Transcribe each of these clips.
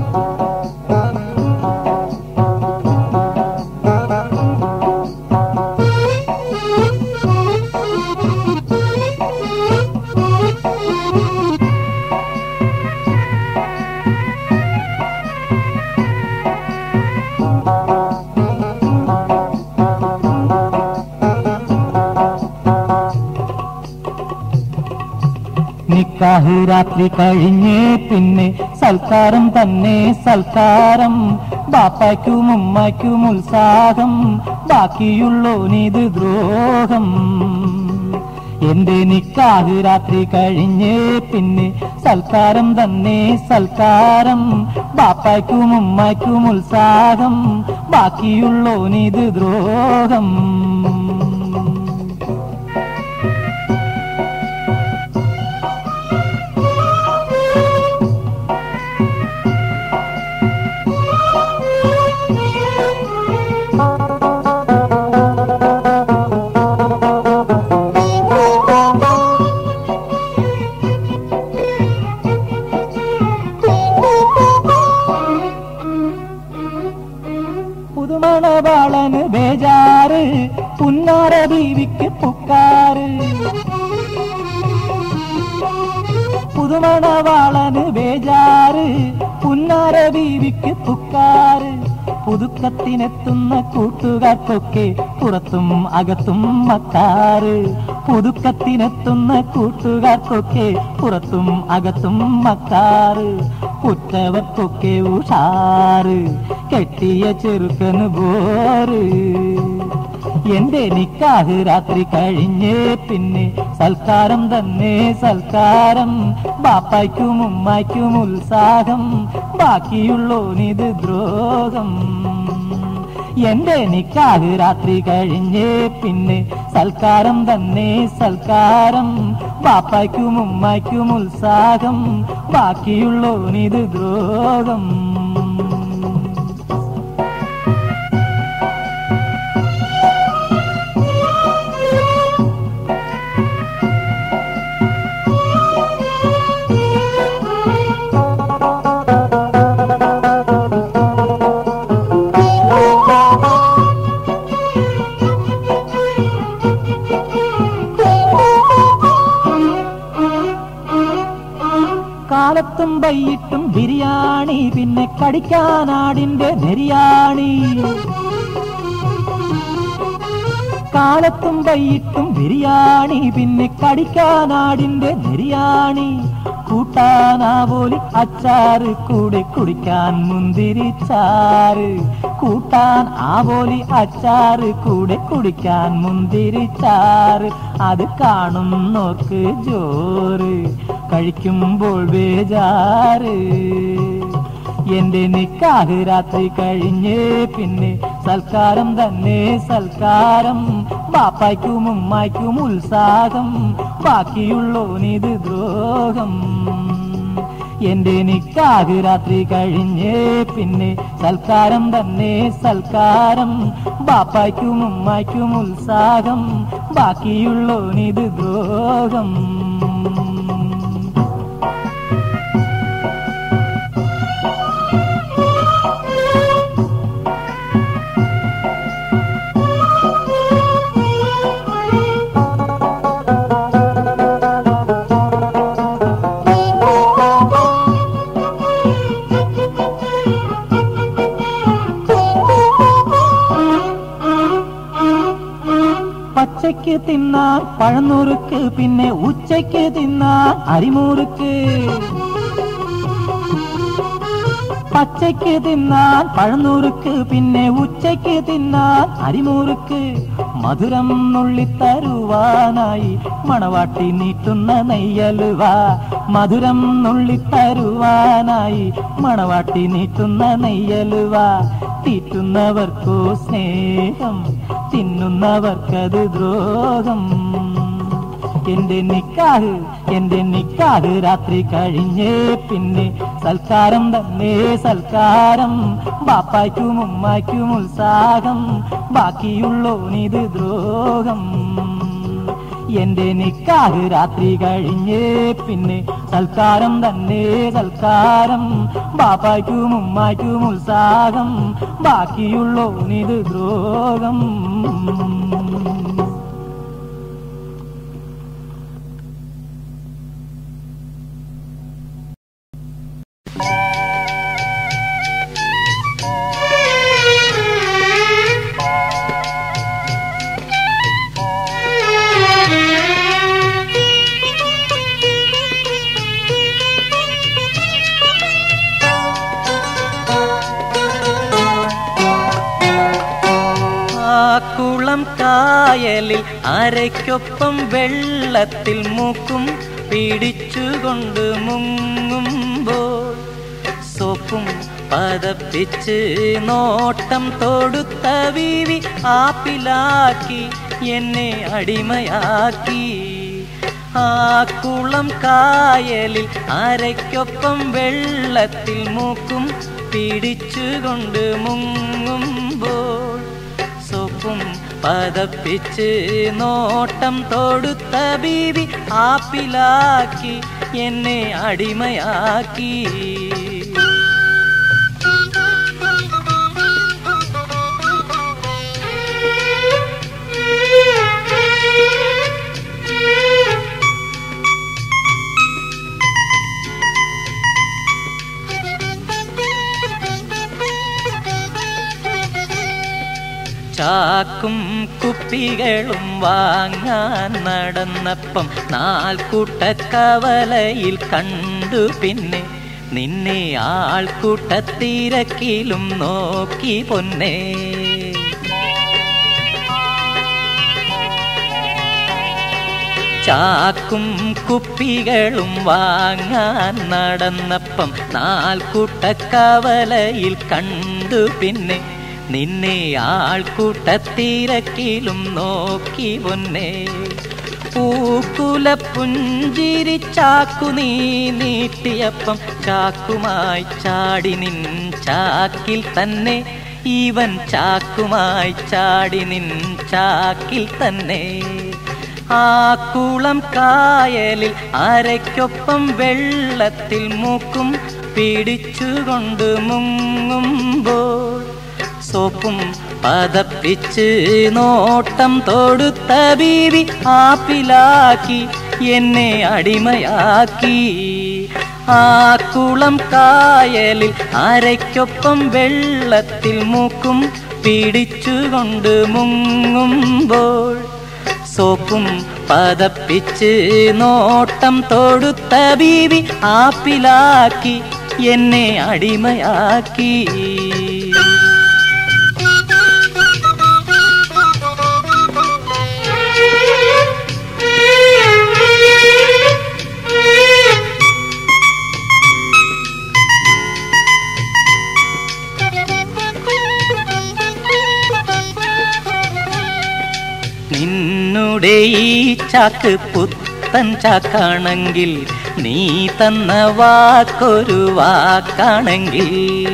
നിക്കാഹ് രാത്രി കഴിഞ്ഞേ പിന്നെ സൽക്കാരം തന്നെ സൽക്കാരം ബാപ്പായ്ക്കും ഉമ്മായ്ക്കും ഉത്സാഹം ബാക്കിയുള്ളോനിത് ദ്രോഹം എന്റെ നിക്കാഹ് രാത്രി കഴിഞ്ഞേ പിന്നെ സൽക്കാരം തന്നെ സൽക്കാരം ബാപ്പായ്ക്കും ഉമ്മായ്ക്കും ഉത്സാഹം ബാക്കിയുള്ളോനിത് ദ്രോഹം പുതുമണവാളന് ബേജാറ് പുന്നാര ബീവിക്ക് പുക്കാറ് പുതുമണവാളന് ബേജാറ് പുന്നാര ബീവിക്ക് പുക്കാറ് പുതുക്കത്തിനെത്തുന്ന കൂട്ടുകാർക്കൊക്കെ പുറത്തും അകത്തും മക്കാറ് പുതുക്കത്തിനെത്തുന്ന കൂട്ടുകാർക്കൊക്കെ പുറത്തും അകത്തും മക്കാറ് ഉറ്റവർക്കൊക്കെ ഉഷാറ് കെട്ടിയ ചെറുക്കന് ബോറ് എന്റെ നിക്കാഹ് രാത്രി കഴിഞ്ഞേ പിന്നെ സൽക്കാരം തന്നെ സൽക്കാരം ബാപ്പായ്ക്കും ഉമ്മായ്ക്കും ഉത്സാഹം ബാക്കിയുള്ളോനിത് ദ്രോഹം എന്റെ നിക്കാഹ് രാത്രി കഴിഞ്ഞേ പിന്നെ സൽക്കാരം തന്നെ സൽക്കാരം ബാപ്പായ്ക്കും ഉമ്മായ്ക്കും ഉത്സാഹം ബാക്കിയുള്ളോനിത് ദ്രോഹം കാലത്തും വൈകിട്ടും ബിരിയാണി പിന്നെ കടിക്കാനാടിന്റെ നെരിയാണി കാലത്തും വൈകിട്ടും ബിരിയാണി പിന്നെ കടിക്കാനാടിന്റെ നെരിയാണി കൂട്ടാനാവോലി അച്ചാറ് കൂടെ കുടിക്കാൻ മുന്തിരിച്ചാറ് കൂട്ടാൻ ആവോലി അച്ചാറ് കൂടെ കുടിക്കാൻ മുന്തിരിച്ചാറ് അത് കാണുന്നോർക്ക് ജോറ് കഴിക്കുമ്പോൾ ബേജാറ് എന്റെ നിക്കാഹ് രാത്രി കഴിഞ്ഞേ പിന്നെ സൽക്കാരം തന്നെ സൽക്കാരം ബാപ്പായ്ക്കും ഉമ്മായ്ക്കും ഉത്സാഹം ബാക്കിയുള്ളോനിത് ദ്രോഹം എന്റെ നിക്കാഹ് രാത്രി കഴിഞ്ഞേ പിന്നെ സൽക്കാരം തന്നെ സൽക്കാരം ബാപ്പായ്ക്കും ഉമ്മായ്ക്കും ഉത്സാഹം ബാക്കിയുള്ളോനിത് ദ്രോഹം പച്ചയ്ക്ക് തിന്നാൻ പഴനുറുക്ക് പിന്നെ ഉച്ചയ്ക്ക് തിന്നാൻ അരിമുറുക്ക് പച്ചയ്ക്ക് തിന്നാൻ പഴനുറുക്ക് പിന്നെ ഉച്ചയ്ക്ക് തിന്നാൻ അരിമുറുക്ക് മധുരം നുള്ളിത്തരുവാനായി മണവാട്ടി നീട്ടുന്ന നെയ്യലുവ മധുരം നുള്ളിത്തരുവാനായി മണവാട്ടി നീട്ടുന്ന നെയ്യലുവ തീറ്റുന്നവർക്കോ സ്നേഹം തിന്നുന്നവർക്കത് ദ്രോഹം എന്റെ നിക്കാഹ് എന്റെ നിക്കാഹ് രാത്രി കഴിഞ്ഞേ പിന്നെ സൽക്കാരം തന്നെ സൽക്കാരം ബാപ്പായ്ക്കും ഉമ്മായ്ക്കും ഉത്സാഹം ബാക്കിയുള്ളോനിത് ദ്രോഹം എന്റെ നിക്കാഹ് രാത്രി കഴിഞ്ഞേ പിന്നെ സൽക്കാരം തന്നെ സൽക്കാരം ബാപ്പായ്ക്കും ഉമ്മായ്ക്കും ഉത്സാഹം ബാക്കിയുള്ളോനിത് ദ്രോഹം ആ കുളം കായലിൽ അരയ്ക്കൊപ്പം വെള്ളത്തിൽ മൂക്കും പിടിച്ചുകൊണ്ട് മുങ്ങുമ്പോൾ സോപ്പും പതപ്പിച്ച് നോട്ടം തൊടുത്ത വീവി ആപ്പിലാക്കി എന്നെ അടിമയാക്കി ആ കുളം കായലിൽ അരയ്ക്കൊപ്പം വെള്ളത്തിൽ മൂക്കും പിടിച്ചുകൊണ്ട് മുങ്ങുമ്പോൾ സോപ്പും പതപ്പിച്ച് നോട്ടം തൊടുത്ത ബീവി ആപ്പിലാക്കി എന്നെ അടിമയാക്കി ചാക്കും കുപ്പികളും വാങ്ങാൻ നടന്നപ്പം നാൽക്കൂട്ടക്കവലയിൽ കണ്ടു പിന്നെ നിന്നെ ആൾക്കൂട്ടത്തിരക്കിലും നോക്കി പൊന്നേ ചാക്കും കുപ്പികളും വാങ്ങാൻ നടന്നപ്പം നാൽക്കൂട്ടക്കവലയിൽ കണ്ടു പിന്നെ നിന്നെ ആൾക്കൂട്ടത്തിരക്കിലും നോക്കി പൊന്നേ പൂക്കുല പുഞ്ചിരി ചാക്കു നീ നീട്ടിയപ്പം ചാക്കുമായി ചാടി നിൻ ചാക്കിൽ തന്നെ ഇവൻ ചാക്കുമായി ചാടി നിൻ ചാക്കിൽ തന്നെ ആ കുളം കായലിൽ അരയ്ക്കൊപ്പം വെള്ളത്തിൽ മൂക്കും പിടിച്ചുകൊണ്ട് മുങ്ങുമ്പോൾ സോപ്പും പതപ്പിച്ച് നോട്ടം തൊടുത്ത ബീവി ആപ്പിലാക്കി എന്നെ അടിമയാക്കി ആ കുളം കായലിൽ അരയ്ക്കൊപ്പം വെള്ളത്തിൽ മൂക്കും പിടിച്ചുകൊണ്ട് മുങ്ങുമ്പോൾ സോപ്പും പതപ്പിച്ച് നോട്ടം തൊടുത്ത ബീവി ആപ്പിലാക്കി എന്നെ അടിമയാക്കി നിന്നുടെ ഈ ചാക്ക് പുത്തൻ ചാക്കാണെങ്കിൽ നീ തന്ന വാക്കൊരു വാക്കാണെങ്കിൽ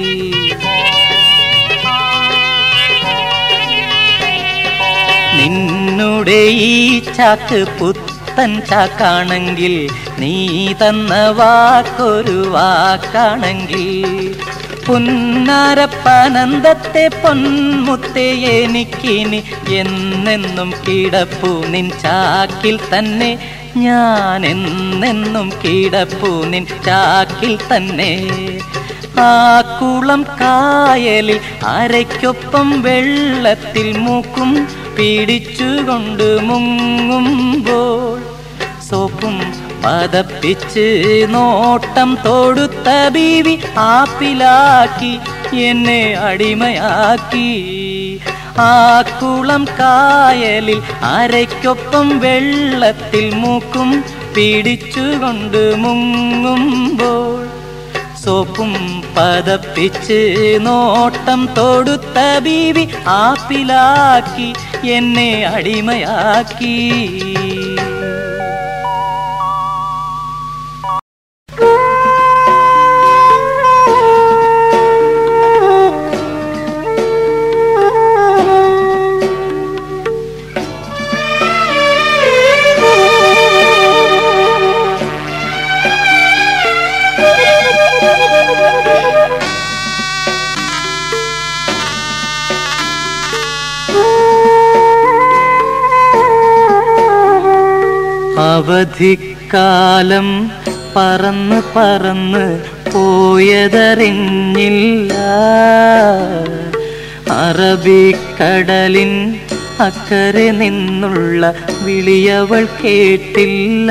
നിന്നുടെ ഈ ചാക്ക് പുത്തൻ ചാക്കാണെങ്കിൽ നീ തന്ന വാക്കൊരു വാക്കാണെങ്കിൽ പുന്നാരപ്പനന്ദത്തെ പൊന്മുത്തെ എനിക്കിനി എന്നെന്നും കിടപ്പു നിൻ ചാക്കിൽ തന്നെ ഞാൻ എന്നെന്നും കിടപ്പു നിൻ ചാക്കിൽ തന്നെ ആ കുളം കായലിൽ അരയ്ക്കൊപ്പം വെള്ളത്തിൽ മൂക്കും പിടിച്ചുകൊണ്ട് മുങ്ങുമ്പോൾ സോപ്പും പതപ്പിച്ച് നോട്ടം തൊടുത്ത ബീവി ആപ്പിലാക്കി എന്നെ അടിമയാക്കി ആ കുളം കായലിൽ അരയ്ക്കൊപ്പം വെള്ളത്തിൽ മൂക്കും പിടിച്ചുകൊണ്ട് മുങ്ങുമ്പോൾ സോപ്പും പതപ്പിച്ച് നോട്ടം തൊടുത്ത ബീവി ആപ്പിലാക്കി എന്നെ അടിമയാക്കി Thank you. അവധിക്കാലം പറന്ന് പറന്ന് പോയതറിഞ്ഞില്ല അറബിക്കടലിൻ അക്കരെ നിന്നുള്ള വിളിയവൾ കേട്ടില്ല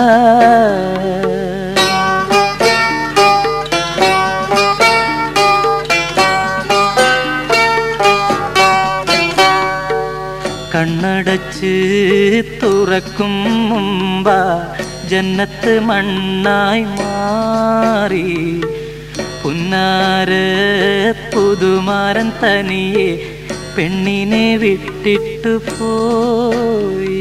കണ്ണടച്ച് തുറക്കും മുമ്പ ജന്നത്ത് മണ്ണായി മാറി പുന്നാര പുതുമാരൻ തനിയെ പെണ്ണിനെ വിട്ടിട്ടു പോയി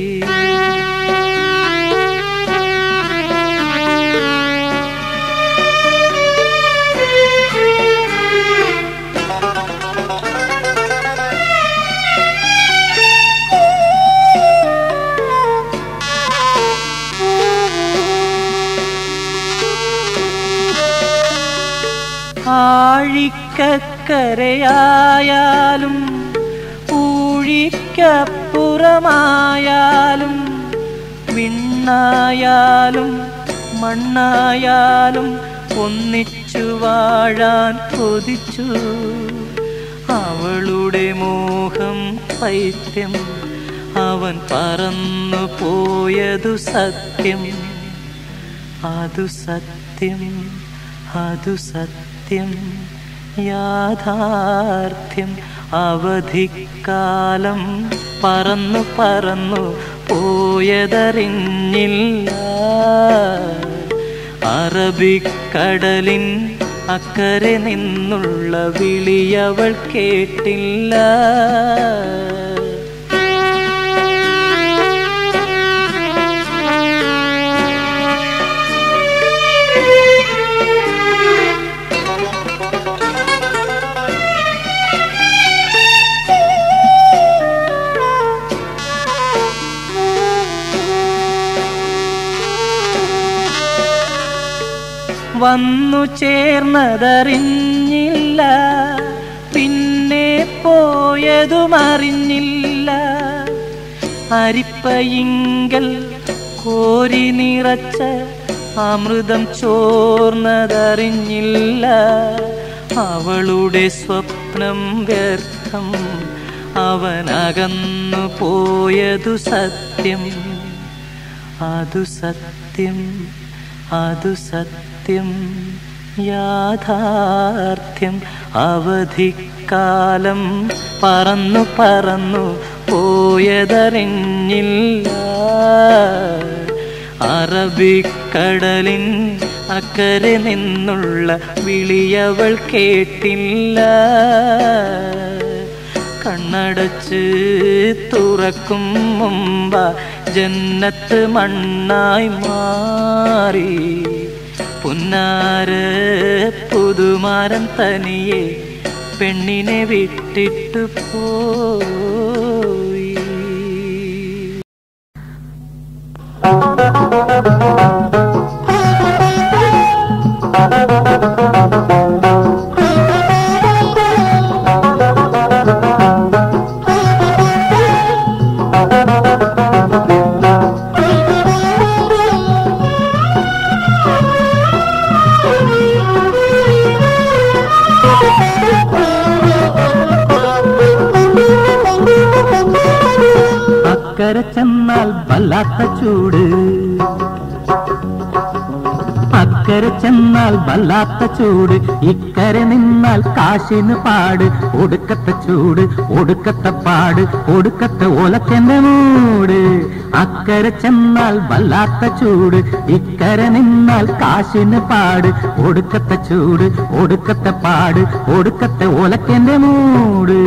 ആഴിക്കക്കരയായാലും ഊഴിക്കപ്പുറമായാലും വിണ്ണായാലും മണ്ണായാലും ഒന്നിച്ചു വാഴാൻ കൊതിച്ചു അവളുടെ മോഹം പൈത്യം അവൻ പറന്നു പോയതു സത്യം അതു സത്യം അതു സത്യം യാഥാർത്ഥ്യം അവധിക്കാലം പറന്നു പറന്നു പോയതറിഞ്ഞില്ല അറബിക്കടലിൻ അക്കരെ നിന്നുള്ള വിളിയവൾ കേട്ടില്ല വന്നു ചേർന്നതറിഞ്ഞില്ല പിന്നെ പോയതുമറിഞ്ഞില്ല അരിപ്പയിങ്കൽ കോരി നിറച്ച അമൃതം ചോർന്നതറിഞ്ഞില്ല അവളുടെ സ്വപ്നം വ്യർത്ഥം അവനകന്നു പോയതു സത്യം അതു സത്യം അതു സത്യം യാഥാർത്ഥ്യം അവധിക്കാലം പറന്നു പറന്നു പോയതറിഞ്ഞില്ല അറബിക്കടലിൻ അക്കരെ നിന്നുള്ള വിളിയവൾ കേട്ടില്ല കണ്ണടച്ച് തുറക്കും മുമ്പ ജന്നത്ത് മണ്ണായി മാറി പുന്നാര പുതുമാരൻ തനിയെ പെണ്ണിനെ വിട്ടിട്ടു പോയി അക്കരെ ചെന്നാൽ വല്ലാത്ത ചൂട് അക്കരെ ചെന്നാൽ വല്ലാത്ത ചൂട് ഇക്കരെ നിന്നാൽ കാശിന് പാട് ഒടുക്കത്തെ ചൂട് ഒടുക്കത്തെ പാട് ഒടുക്കത്തെ ഓലക്കന്റെ മൂട് അക്കരെ ചെന്നാൽ വല്ലാത്ത ചൂട് ഇക്കരെ നിന്നാൽ കാശിന് പാട് ഒടുക്കത്തെ ചൂട് ഒടുക്കത്തെ പാട് ഒടുക്കത്തെ ഓലക്കന്റെ മൂട്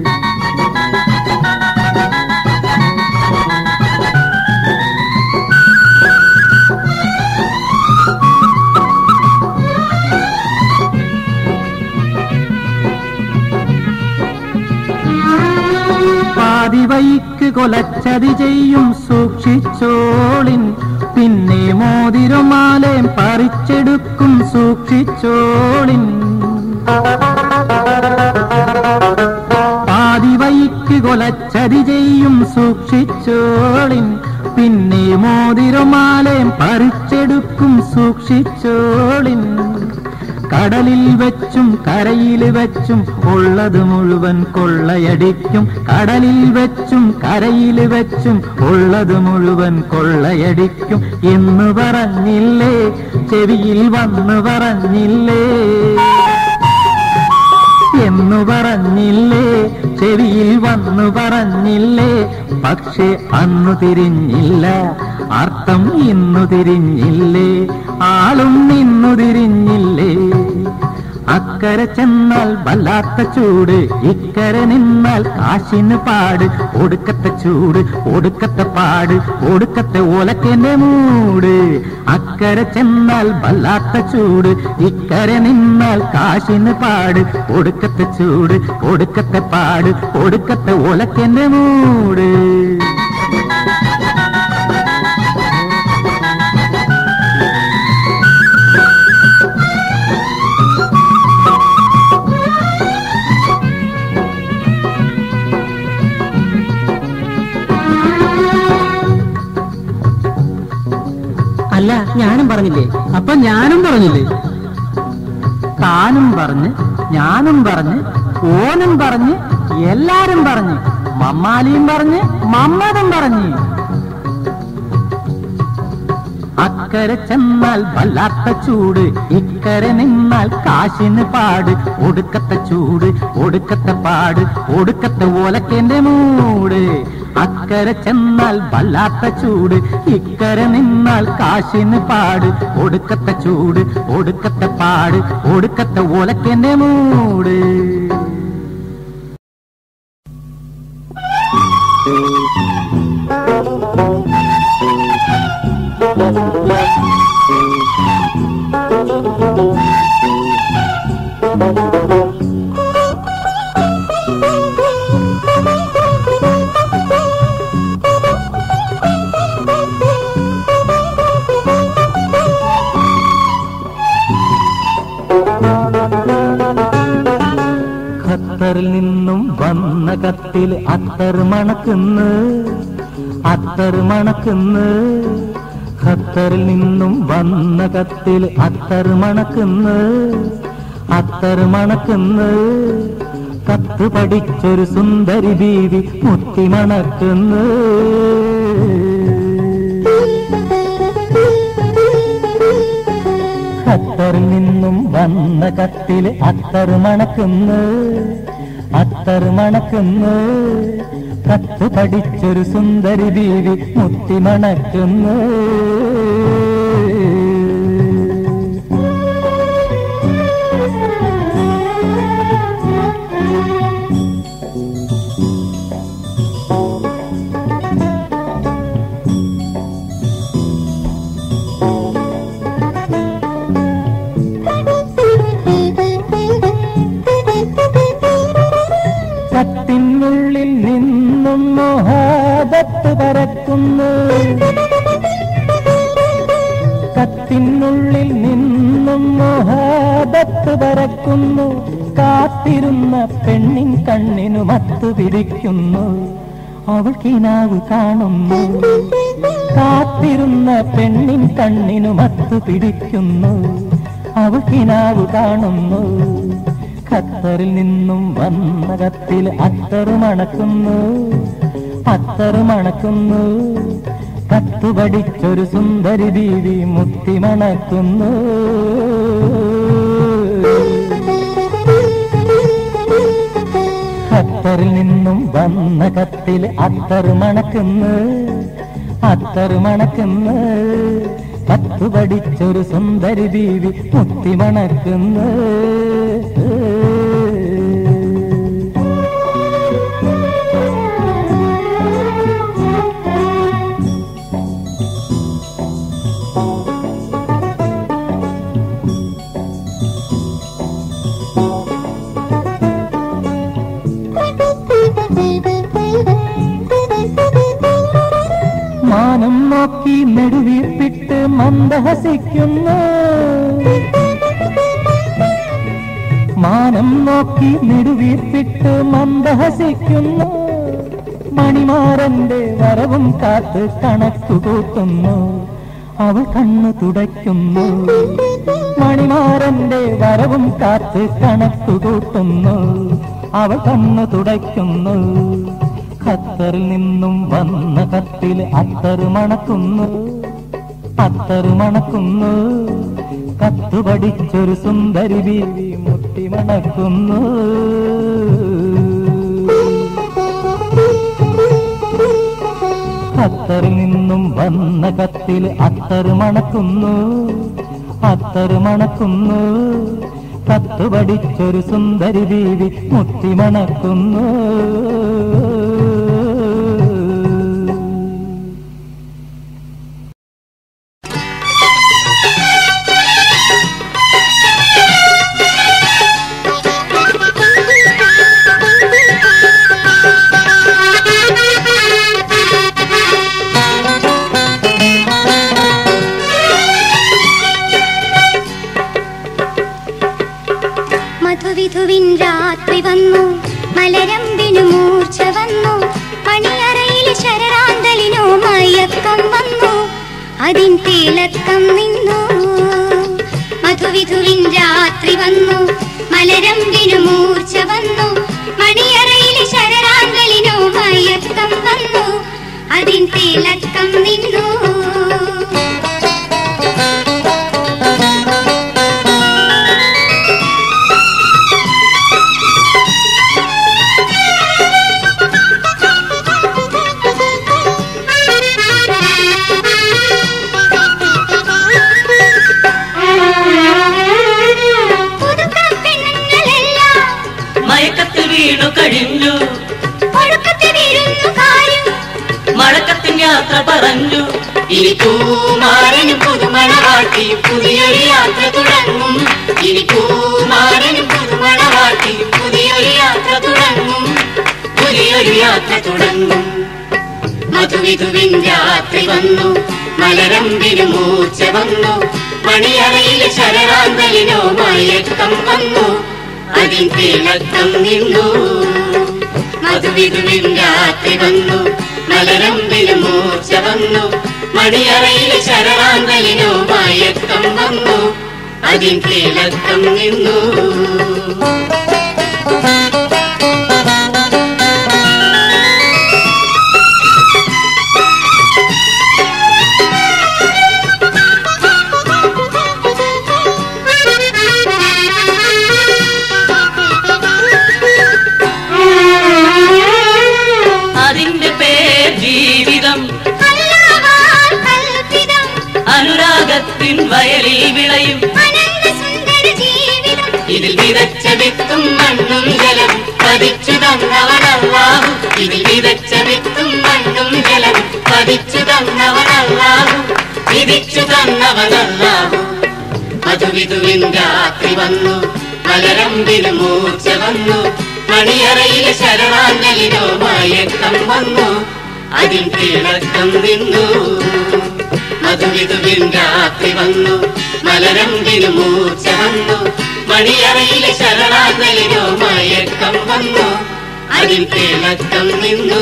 പാതിവൈക്ക് കൊലച്ചതി ചെയ്യും സൂക്ഷിച്ചോളിൻ പിന്നെ മോതിരമാലയും പറിച്ചെടുക്കും സൂക്ഷിച്ചോളിൻ പാതിവൈക്ക് കൊലച്ചതി ചെയ്യും സൂക്ഷിച്ചോളിൻ പിന്നെ മോതിരമാലയും പറിച്ചെടുക്കും സൂക്ഷിച്ചോളിൻ കടലിൽ വെച്ചും കരയിൽ വെച്ചും ഉള്ളത് മുഴുവൻ കൊള്ളയടിക്കും കടലിൽ വെച്ചും കരയിൽ വെച്ചും ഉള്ളത് മുഴുവൻ കൊള്ളയടിക്കും എന്ന് പറഞ്ഞില്ലേ ചെവിയിൽ വന്ന് പറഞ്ഞില്ലേ എന്നു പറഞ്ഞില്ലേ ചെവിയിൽ വന്നു പറഞ്ഞില്ലേ പക്ഷേ അന്നു തിരിഞ്ഞില്ല അർത്ഥം ഇന്നു തിരിഞ്ഞില്ലേ ആളും ഇന്നു തിരിഞ്ഞില്ലേ അക്കരെ ചെന്നാൽ വല്ലാത്ത ചൂട് ഇക്കരെ നിന്നാൽ കാശിന് പാട് ഒടുക്കത്തെ ചൂട് ഒടുക്കത്തെ പാട് ഒടുക്കത്തെ ഓലക്കന്റെ മൂട് അക്കരെ ചെന്നാൽ വല്ലാത്ത ചൂട് ഇക്കരെ നിന്നാൽ കാശിന് പാട് ഒടുക്കത്തെ ചൂട് ഒടുക്കത്തെ പാട് ഒടുക്കത്തെ ഓലക്കന്റെ മൂട് അല്ല ഞാനും പറഞ്ഞില്ലേ അപ്പൊ ഞാനും പറഞ്ഞില്ലേ താനും പറഞ്ഞ് ഞാനും പറഞ്ഞ് ഓനും പറഞ്ഞ് എല്ലാരും പറഞ്ഞ് മമ്മാലിയും പറഞ്ഞ് മമ്മതും പറഞ്ഞ് അക്കരെ ചെന്നാൽ വല്ലാത്ത ചൂട് ഇക്കരെ നിന്നാൽ കാശിന് പാട് ഒടുക്കത്തെ ചൂട് ഒടുക്കത്തെ പാട് ഒടുക്കത്തെ ഓലക്കന്റെ മൂട് അക്കരെ ചെന്നാൽ വല്ലാത്ത ചൂട് ഇക്കരെ നിന്നാൽ കാശിന് പാട് ഒടുക്കത്തെ ചൂട് ഒടുക്കത്തെ പാട് ഒടുക്കത്തെ ഓലക്കന്റെ മൂട് ഖത്തറിൽ നിന്നും വന്ന കത്തിൽ അത്തർ മണക്കുന്ന് അത്തർ മണക്കുന്ന് ഖത്തറിൽ നിന്നും വന്ന കത്തിൽ അത്തർ മണക്കുന്ന് അത്തർ മണക്കുന്ന് കത്ത് പഠിച്ചൊരു സുന്ദരി ബീവി മുത്തി മണക്കുന്നു ഖത്തറിൽ നിന്നും വന്ന കത്തില് അത്തർ മണക്കുന്നു അത്തർ മണക്കുന്നു കത്ത് പഠിച്ചൊരു സുന്ദരി ബീവി മുത്തി മണക്കുന്നു കത്തിനുള്ളിൽ നിന്നും മോഹാദത്ത് പരക്കുന്നു കത്തിനുള്ളിൽ നിന്നും മോഹാദത്ത് പരക്കുന്നു കാത്തിരുന്ന പെണ്ണിൻ കണ്ണിനു മത്തു പിടിക്കുന്നു അവൾ കിനാവ് കാണുന്നു കാത്തിരുന്ന പെണ്ണിൻ കണ്ണിനു മത്തു പിടിക്കുന്നു അവൾ കിനാവ് കാണുന്നു ഖത്തറിൽ നിന്നും വന്ന കത്തിൽ അത്തറ് മണക്കുന്നു അത്തറ് മണക്കുന്നു കത്ത് പഠിച്ചൊരു സുന്ദരി ബീവി മുത്തി മണക്കുന്നു ഖത്തറിൽ നിന്നും വന്ന കത്തിൽ അത്തറ് മണക്കുന്നു അത്തറ് മണക്കുന്നു കത്ത് പഠിച്ചൊരു സുന്ദരി ബീവി മുത്തി മണക്കുന്നു മാനം നോക്കി നെടുവീർപ്പിട്ട് മന്ദഹസിക്കുന്നു മാനം നോക്കി നെടുവീർപ്പിട്ട് മന്ദഹസിക്കുന്നു മണിമാരന്റെ വരവും കാത്ത് കണക്കു കൂട്ടുന്നു അവൾ കണ്ണു തുടയ്ക്കുന്നു മണിമാരന്റെ വരവും കാത്ത് കണക്കു കൂട്ടുന്നു അവൾ കണ്ണു തുടയ്ക്കുന്നു ഖത്തറിൽ നിന്നും വന്ന കത്തിൽ അത്തറ് മണക്കുന്നു അത്തറ് മണക്കുന്നു കത്തു പഠിച്ചൊരു സുന്ദരി ബീവി മുട്ടി മണക്കുന്നു ഖത്തറിൽ നിന്നും വന്ന കത്തിൽ അത്തറ് മണക്കുന്നു അത്തറ് മണക്കുന്നു കത്തു പഠിച്ചൊരു സുന്ദരി ബീവി മുത്തി മണക്കുന്നു മധുവിധുവിൻ രാത്രി വന്നു മലരമ്പിനു മൂർച്ച വന്നു മണിയറയിൽ ശരറാന്തലിനോ മയക്കം വന്നു അതിൻ തിളക്കം നിന്നു മധുവിധുവിൻ രാത്രി വന്നു മലരമ്പിനു മൂർച്ച വന്നു മണിയറയിൽ ശരറാന്തലിനോ മയക്കം വന്നു അതിൻ തിളക്കം നിന്നു പുതുക്കപ്പെണ്ണുങ്ങളെല്ലാം മയക്കത്തിൽ വീണു കഴിഞ്ഞു ഒടുക്കത്തെ വിരുന്നുകാരും മഴക്കത്തിൻ യാത്ര പറഞ്ഞു ഇനി പൂമാരനും പുതുമണവാട്ടിയും പുതിയൊരു യാത്ര തുടങ്ങും ഇനി പൂമാരനും പുതുമണവാട്ടിയും പുതിയൊരു യാത്ര തുടങ്ങും പുതിയൊരു യാത്ര തുടങ്ങും മധുവിധുവിൻ രാത്രി വന്നു മലരമ്പിന് മൂർച്ച വന്നു മണിയറയിൽ ശരറാന്തലിനോ മയക്കം വന്നു അതിൻ തിളക്കം നിന്നു മധുവിധുവിൻ രാത്രി വന്നു മലരമ്പിന് മൂർച്ച വന്നു മണിയറയിൽ ശരറാന്തലിനോ മയക്കം വന്നു അതിൻ തിളക്കം നിന്നു അതിന്റെ പേർ ജീവിതം അല്ലാവാൽ കൽപ്പിതം അനുരാഗത്തിൻ വയലിൽ വിളയും അനന്തസുന്ദര ജീവിതം ഇതിൽ വിതച്ച വിത്തും മണ്ണും ജലം പതിച്ചു തന്നവനല്ലാഹു ഇതിൽ വിതച്ച വിത്തും മണ്ണും ജലം പതിച്ചു തന്നവനല്ലാഹു വിധിച്ചു തന്നവനല്ലാഹു മധുവിധുവിൻ രാത്രി വന്നു മലരമ്പിന് മൂർച്ച വന്നു മണിയറയിലെ ശരണാഞ്ജലിനോ മയക്കം വന്നു അതിൽ തിളക്കം നിന്നു മധുവിധുവിൻ രാത്രി വന്നു മലരമ്പിന് മൂർച്ച വന്നു മണിയറയിലെ ശരണാഞ്ജലിനോ മയക്കം വന്നു അതിൽ തിളക്കം നിന്നു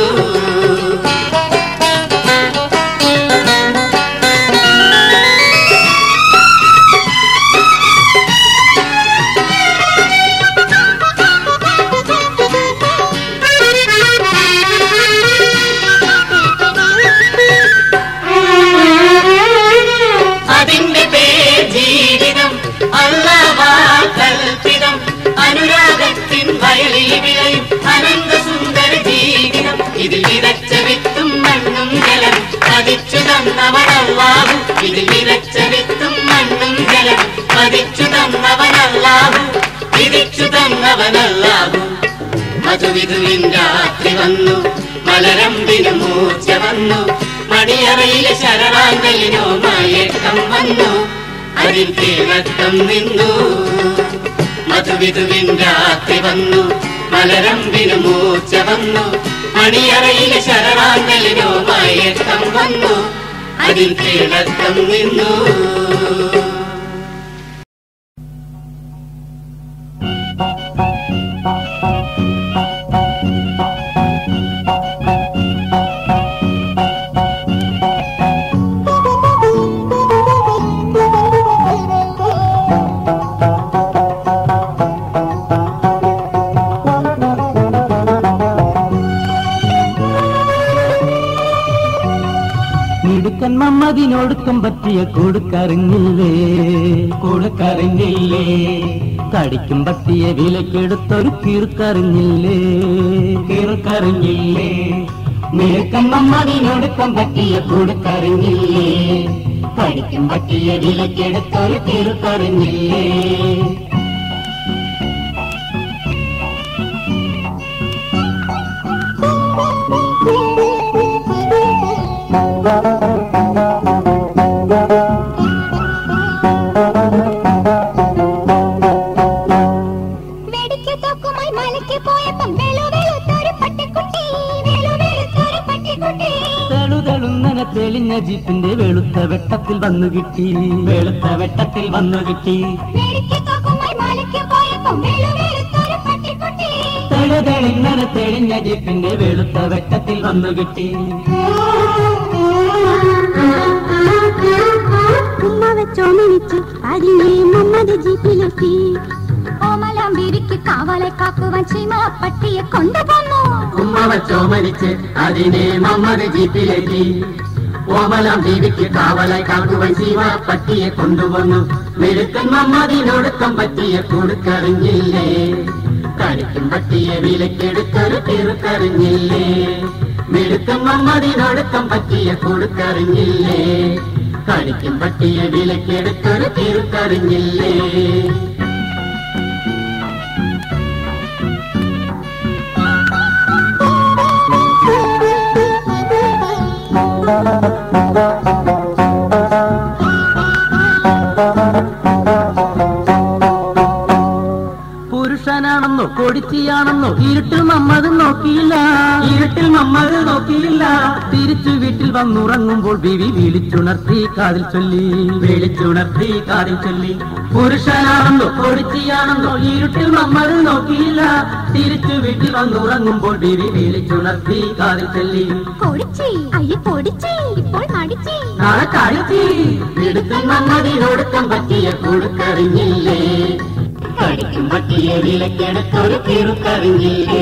അതിന്റെ പേർ ജീവിതം അള്ളവാ കൽപ്പിതം അനുരാഗത്തിൻ വയലിൽ വിളയും അനന്ത സുന്ദര ജീവിതം ഇതിൽ വിതച്ച വിത്തും മണ്ണും ജലം പതിച്ചു തന്നവനല്ലാഹു ഇതിൽ വിതച്ച വിത്തും മണ്ണും ജലം പതിച്ചു തന്നവനല്ലാഹു വിധിച്ചു തന്നവനല്ലാഹു മധുവിധുവിൻ രാത്രി വന്നു മലരമ്പിന് മൂർച്ച വന്നു മണിയറയിലെ ശരണാന്തലിനോ മയക്കം വന്നു അതിൽ തിളക്കം നിന്നു മധുവിധുവിൻ രാത്രി വന്നു മലരമ്പിന് മൂർച്ച വന്നു മണിയറയിലെ ശരണാന്തലിനോ മയക്കം വന്നു അതിൽ തിളക്കം നിന്നു മിടുക്കൻ മമ്മതിനൊടുക്കം പറ്റിയ കൊടുക്കറിഞ്ഞില്ലേ കൊടുക്കറിഞ്ഞില്ലേ കടിക്കും പറ്റിയ വിലക്കെടുത്തൊരു കീർക്കറിഞ്ഞില്ലേ കീർക്കറിഞ്ഞില്ലേ മിടുക്കൻ മമ്മതിനൊടുക്കം പറ്റിയ കൊടുക്കറിഞ്ഞില്ലേ കടിക്കും പറ്റിയ വിലക്കെടുത്തൊരു കീർക്കറിഞ്ഞില്ലേ വെടിക്ക് തോക്കുമായി മലയ്ക്ക് പോയപ്പം വെളു വെളുത്തൊരു പട്ടിക്കുട്ടി വെളു വെളുത്തൊരു പട്ടിക്കുട്ടി തെളുതെളുന്നനെ തെളിഞ്ഞ ജീപ്പിന്റെ വെളുത്ത വെട്ടത്തിൽ വന്നു കിട്ടി വെളുത്ത വെട്ടത്തിൽ വന്നു കിട്ടി വെടിക്ക് തോക്കുമായി മലയ്ക്ക് പോയപ്പം വെളു വെളുത്തൊരു പട്ടിക്കുട്ടി തെളുതെളിന്നനെ തെളിഞ്ഞ ജീപ്പിന്റെ വെളുത്ത വെട്ടത്തിൽ വന്നു കിട്ടി ഉമ്മ വെച്ചോമനിച്ച് അതിനെ മുമ്മത് ജീപ്പിലെത്തി ഓമലാം ബീവിക്ക് കാവലെ കാക്കുവാൻ ചീമ പട്ടിയെ കൊണ്ടുപോന്നു ഉമ്മ വച്ചോ മരിച്ച് അതിനെ മമ്മത് ജീപ്പിലെത്തി ഓമലാം ദേവിക്ക് കാവലായി കാക്കുവൻ ശിവ പട്ടിയെ കൊണ്ടുവന്നു മെടുക്കൻ മമ്മതിനൊടുക്കം പറ്റിയ കൊടുക്കറിഞ്ഞില്ലേ കടിക്കും പട്ടിയെ വിലക്കെടുത്തൊരു തീർക്കറിഞ്ഞില്ലേ മെടുക്കൻ മമ്മതിനൊടുക്കം പറ്റിയ കൊടുക്കറിഞ്ഞില്ലേ കടിക്കും പട്ടിയെ വിലക്കെടുത്തൊരു തീർക്കറിഞ്ഞില്ലേ പുരുഷനാണെന്നോ കൊടിച്ചിയാണെന്നോ ഇരുട്ടിൽ മമ്മത് നോക്കിയില്ല ഇരുട്ടിൽ മമ്മത് നോക്കിയില്ല തിരിച്ചു വീട്ടിൽ വന്നുറങ്ങുമ്പോൾ ബിവി വിളിച്ചുണർത്തി കാതിൽ ചൊല്ലി വിളിച്ചുണർത്തി കാതിൽ ചൊല്ലി പുരുഷനാണെന്നോ കൊടിച്ചിയാണെന്നോ ഇരുട്ടിൽ മമ്മത് നോക്കിയില്ല തിരിച്ചു വീട്ടിൽ വന്നുറങ്ങുമ്പോൾ ബിവി വിളിച്ചുണർത്തി കാതിൽ ചൊല്ലി പൊടിച്ചി അയ്യ പൊടിച്ചി ഇപ്പോൾ മടിച്ചി നാളെ കാണിച്ചി എടുത്തും മമ്മതിനൊടുക്കം പറ്റിയ കൊടുക്കറിഞ്ഞില്ലേ കടിക്കും പറ്റിയ വിലക്കെടുത്തൊരു തീർക്കറിഞ്ഞില്ലേ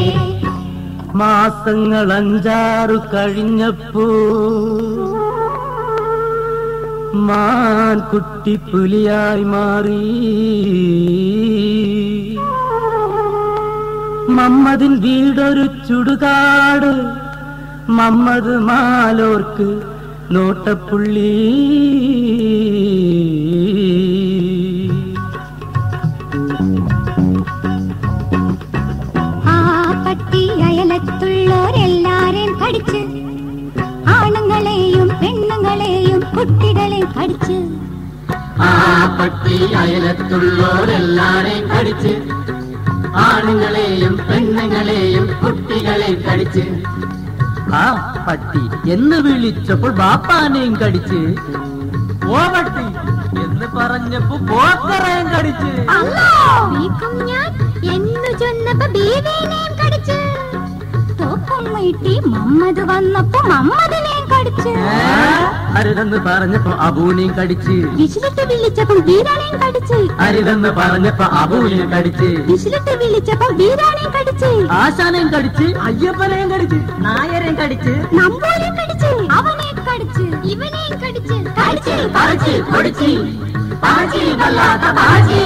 മാസങ്ങൾ അഞ്ചാറു കഴിഞ്ഞപ്പോ മാൻ കുട്ടി പുലിയായി മാറി മമ്മദിൻ വീടൊരു ചുടുകാട് മമ്മദ് മാലോർക്ക് നോട്ടപ്പുള്ളി ആ പട്ടി അയലത്തുള്ളോരെല്ലാരെയും കടിച്ച് ആണുങ്ങളെയും പെണ്ണുങ്ങളെയും കുട്ടികളെയും കടിച്ച് ആ പട്ടി അയലത്തുള്ളോരെല്ലാരെയും കടിച്ച് ആണുങ്ങളെയും പെണ്ണുങ്ങളെയും കുട്ടികളെയും കടിച്ച് ആ പട്ടി എന്ന് വിളിച്ചപ്പോൾ ബാപ്പാനെയും കടിച്ച് ഓ പട്ടി എന്ന് പറഞ്ഞപ്പോ പോക്കറേയും കടിച്ച് വീക്കും ഞാൻ എന്നു ചൊന്നപ്പോ ബീവിനെയും കടിച്ച് തോക്കും വീട്ടി മമ്മത് വന്നപ്പോ മമ്മദിനെയും കടിച്ച് ഏ? അരുതെന്ന് പറഞ്ഞപ്പോ അബൂനെയും കടിച്ച് വിശിലിട്ട് വിളിച്ചപ്പോൾ വീരാനെയും കടിച്ച് അരുതെന്ന് പറഞ്ഞപ്പോ അബൂനെയും കടിച്ച് വിശിലിട്ട് വിളിച്ചപ്പോൾ വീരാനെയും കടിച്ച് ആശാനെയും കടിച്ച് അയ്യപ്പനെയും കടിച്ച് നായരെയും കടിച്ച് നമ്പൂരെയും കടിച്ച് അവനെയും കടിച്ച് ഇവനെയും കടിച്ച് കടിച്ച് പറിച്ച് പൊടിച്ച് പാച്ചി വല്ലാത്ത പാച്ചി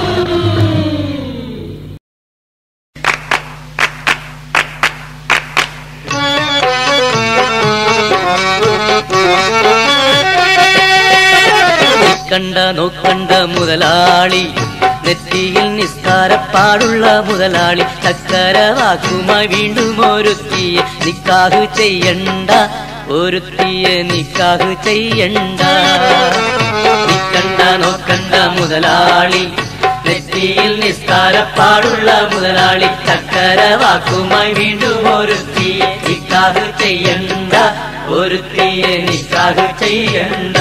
കണ്ട നോക്കണ്ട മുതലാളി നെറ്റിയിൽ നിസ്കാരപ്പാടുള്ള മുതലാളി ചക്കര വാക്കുമായി വീണ്ടും ഒരുത്തിയെ നിക്കാഹ് ചെയ്യണ്ട ഒരുത്തിയെ നിക്കാഹ് ചെയ്യണ്ട നിക്കണ്ട നോക്കണ്ട മുതലാളി നെറ്റിയിൽ നിസ്കാരപ്പാടുള്ള മുതലാളി ചക്കര വാക്കുമായി വീണ്ടും ഒരുത്തിയെ നിക്കാഹ് ചെയ്യണ്ട ഒരുത്തിയെ നിക്കാഹ് ചെയ്യണ്ട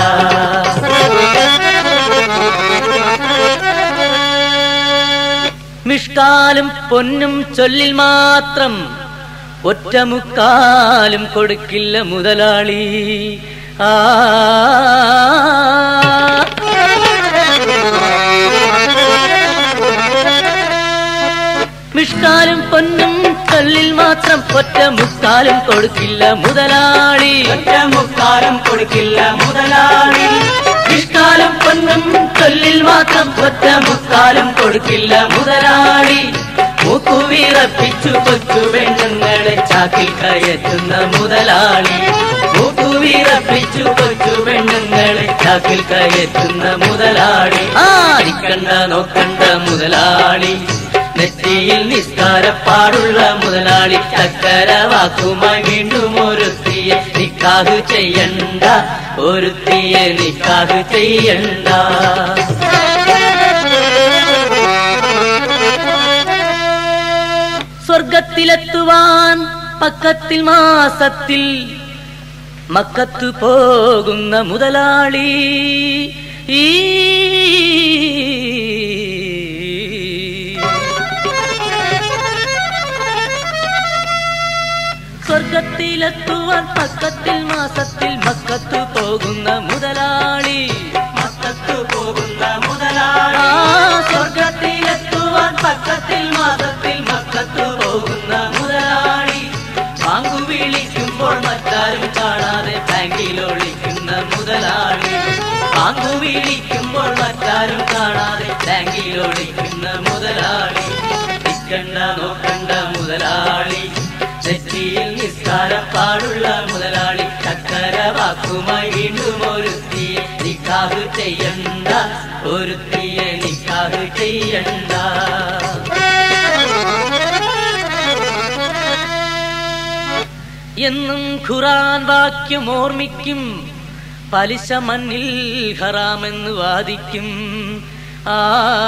മിഷ്കാലും പൊന്നും ചൊല്ലിൽ മാത്രം ഒറ്റമുക്കാലും കൊടുക്കില്ല മുതലാളി ആ മിഷ്കാലും പൊന്നും ചൊല്ലിൽ മാത്രം മാത്രം ഒറ്റ മുക്കാലും കൊടുക്കില്ല മുതലാളി ഒറ്റ മുക്കാലും കൊടുക്കില്ല മുതലാളി നിഷ്കാലം പൊന്നും ചൊല്ലിൽ മാത്രം ഒറ്റ മുക്കാലും കൊടുക്കില്ല മുതലാളി മൂക്കുവിറപ്പിച്ചു കൊച്ചു പെണ്ണുങ്ങളെ ചാക്കിൽ കയറ്റുന്ന മുതലാളി മൂക്കുവിറപ്പിച്ചു കൊച്ചു പെണ്ണുങ്ങളെ ചാക്കിൽ കയറ്റുന്ന മുതലാളി ആരിക്കണ്ട നോക്കണ്ട മുതലാളി നെറ്റിയിൽ നിസ്കാരപ്പാടുള്ള മുതലാളി ചക്കര വാക്കുമായി വീണ്ടും ഒരുത്തിയെ നിക്കാഹ് ചെയ്യണ്ട ഒരുത്തിയെ നിക്കാഹ് ചെയ്യണ്ട സ്വർഗത്തിലെത്തുവാൻ പക്കത്തിൽ മാസത്തിൽ മക്കത്തു പോകുന്ന മുതലാളി ഈ സ്വർഗത്തിലെത്തുവാൻ പക്കത്തിൽ മാസത്തിൽ മക്കത്തു പോകുന്ന മുതലാളി മക്കത്തു പോകുന്ന മുതലാളി ആ സ്വർഗത്തിലെത്തുവാൻ പക്കത്തിൽ മാസത്തിൽ മക്കത്തു പോകുന്ന മുതലാളി ബാങ്കു വിളിക്കുമ്പോൾ മറ്റാരും കാണാതെ ബാങ്കിൽ ഒളിക്കുന്ന മുതലാളി ബാങ്കു വിളിക്കുമ്പോൾ മറ്റാരും കാണാതെ ബാങ്കിൽ ഒളിക്കുന്ന മുതലാളി നിക്കണ്ട നോക്കണ്ട മുതലാളി നെറ്റിയിൽ നിസ്കാരപ്പാടുള്ള മുതലാളി ചക്കര വാക്കുമായി വീണ്ടും ഒരുത്തിയെ നിക്കാഹ് ചെയ്യണ്ട ഒരുത്തിയെ നിക്കാഹ് ചെയ്യണ്ട എന്നും ഖുറാൻ വാക്യം ഓർമ്മിക്കും പലിശ മണ്ണിൽ ഹറാമെന്ന് വാദിക്കും ആ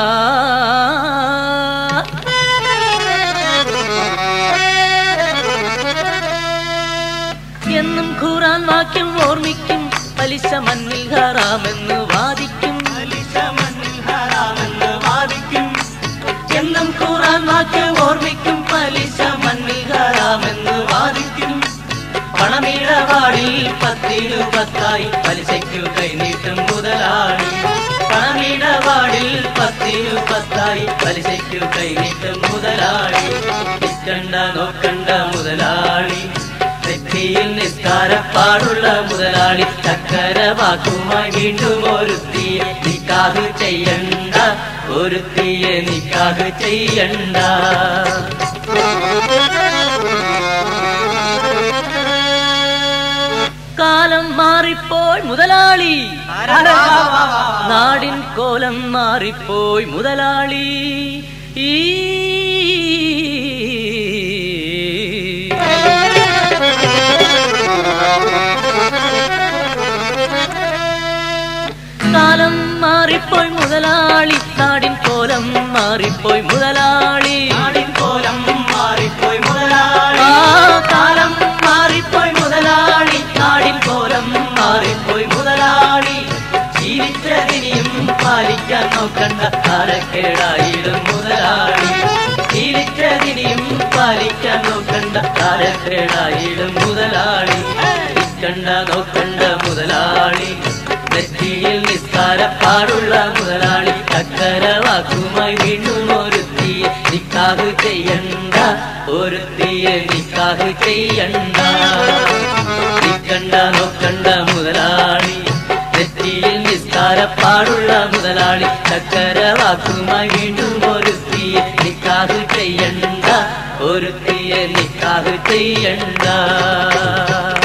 എന്നും ഖുറാൻ വാക്യം ഓർമ്മിക്കും പലിശ മണ്ണിൽ ഹറാമെന്ന് വാദിക്കും പലിശ മണ്ണിൽ ഹറാമെന്ന് വാദിക്കും എന്നും ഖുറാൻ വാക്യം ഓർമ്മിക്കും പലിശ മണ്ണിൽ ഹറാമെന്ന് വാദിക്കും പണമിടപാടിൽ പത്തിനു പത്തായി പലിശയ്ക്കു കൈനീട്ടും മുതലാളി പണമിടപാടിൽ പത്തിനു പത്തായി പലിശയ്ക്കു കൈനീട്ടും മുതലാളി നിൽക്കണ്ട നോക്കണ്ട മുതലാളി നെറ്റിയിൽ നിസ്കാരപ്പാടുള്ള മുതലാളി ചക്കര വാക്കുമായി വീണ്ടും ഒരുത്തിയെ നിക്കാഹ് ചെയ്യണ്ട ഒരുത്തിയെ നിക്കാഹ് ചെയ്യണ്ട കാലം മാറിപ്പോയി മുതലാളി നാടിൻ കോലം മാറിപ്പോയി മുതലാളി ഈ കാലം മാറിപ്പോയി മുതലാളി നാടിൻ കോലം മാറിപ്പോയി മുതലാളി നാടിൻ കോലം മാറിപ്പോയി മുതലാളി ആ കാലം മാറിപ്പോയി മുതലാളി നാടിൻ കോലം മാറിപ്പോയി മുതലാളി ജീവിച്ചതിനിയും പാലിക്കാൻ നോക്കണ്ട കാലക്കേടായിടും മുതലാളി ജീവിച്ചതിനിയും പാലിക്കാൻ നോക്കണ്ട കാലക്കേടായിടും മുതലാളി നിൽക്കണ്ട നോക്കണ്ട മുതലാളി നെറ്റിയിൽ നിസ്കാരപ്പാടുള്ള മുതലാളി ചക്കര വാക്കുമായി വീണ്ടും ഒരുത്തിയെ നിക്കാഹ് ചെയ്യണ്ട ഒരുത്തിയെ നിക്കാഹ് ചെയ്യണ്ട നിക്കണ്ട നോക്കണ്ട മുതലാളി നെറ്റിയിൽ നിസ്കാരപ്പാടുള്ള മുതലാളി ചക്കര വാക്കുമായി വീണ്ടും ഒരുത്തിയെ നിക്കാഹ് ചെയ്യണ്ട ഒരുത്തിയെ നിക്കാഹ് ചെയ്യണ്ട